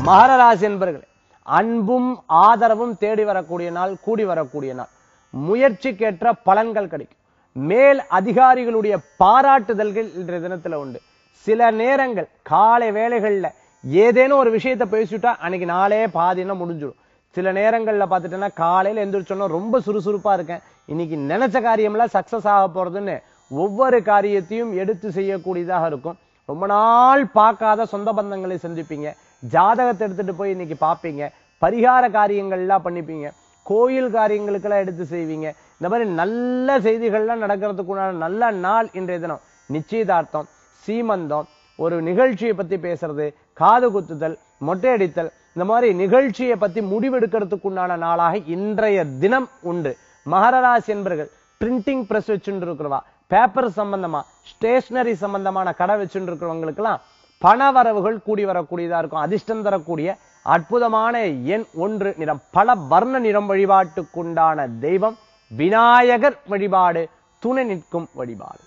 மகர ராசி என்பர்களே அன்பும் ஆதரவும் தேடி வரக்கூடிய நாள் கூடி வரக்கூடிய நாள் முயற்சிக்கேற்ற பலன்கள் கிடைக்கும் மேல் அதிகாரிகளுடைய பாராட்டுதல்கள் இன்றைய தினத்துல உண்டு சில நேரங்கள் காலை வேளைகள்ல ஏதேனும் ஒரு விஷயத்தை பேசிவிட்டா அன்னைக்கு நாளே பாதினா முடிஞ்சிடும் சில நேரங்கள்ல பார்த்துட்டேன்னா காலையில எந்திரிச்சோன்னா ரொம்ப சுறுசுறுப்பா இருக்கேன் இன்னைக்கு நினைச்ச காரியம்லாம் சக்சஸ் ஆக போறதுன்னு ஒவ்வொரு காரியத்தையும் எடுத்து செய்யக்கூடியதாக இருக்கும் ரொம்ப நாள் பார்க்காத சொந்த பந்தங்களை சந்திப்பீங்க ஜாதகத்தை எடுத்துட்டு போய் இன்னைக்கு பார்ப்பீங்க பரிகார காரியங்கள்லாம் பண்ணிப்பீங்க கோயில் காரியங்களுக்கெல்லாம் எடுத்து செய்வீங்க இந்த மாதிரி நல்ல செய்திகள்லாம் நடக்கிறதுக்குண்டான நல்ல நாள் இன்றைய தினம் நிச்சயதார்த்தம் சீமந்தம் ஒரு நிகழ்ச்சியை பத்தி பேசுறது காது குத்துதல் மொட்டை அடித்தல் இந்த மாதிரி நிகழ்ச்சியை பத்தி முடிவெடுக்கிறதுக்குண்டான நாளாக இன்றைய தினம் உண்டு மகர ராசி என்பர்கள் பிரிண்டிங் பிரஸ் வச்சுட்டு இருக்கிறவா பேப்பர் சம்பந்தமா ஸ்டேஷனரி சம்பந்தமான கடை வச்சுட்டு இருக்கிறவங்களுக்கெல்லாம் பண வரவுகள் கூடி வரக்கூடியதா இருக்கும் அதிர்ஷ்டம் தரக்கூடிய அற்புதமான எண் ஒன்று நிறம் பல வர்ண நிறம் வழிபாட்டுக்குண்டான தெய்வம் விநாயகர் வழிபாடு துணை நிற்கும் வழிபாடு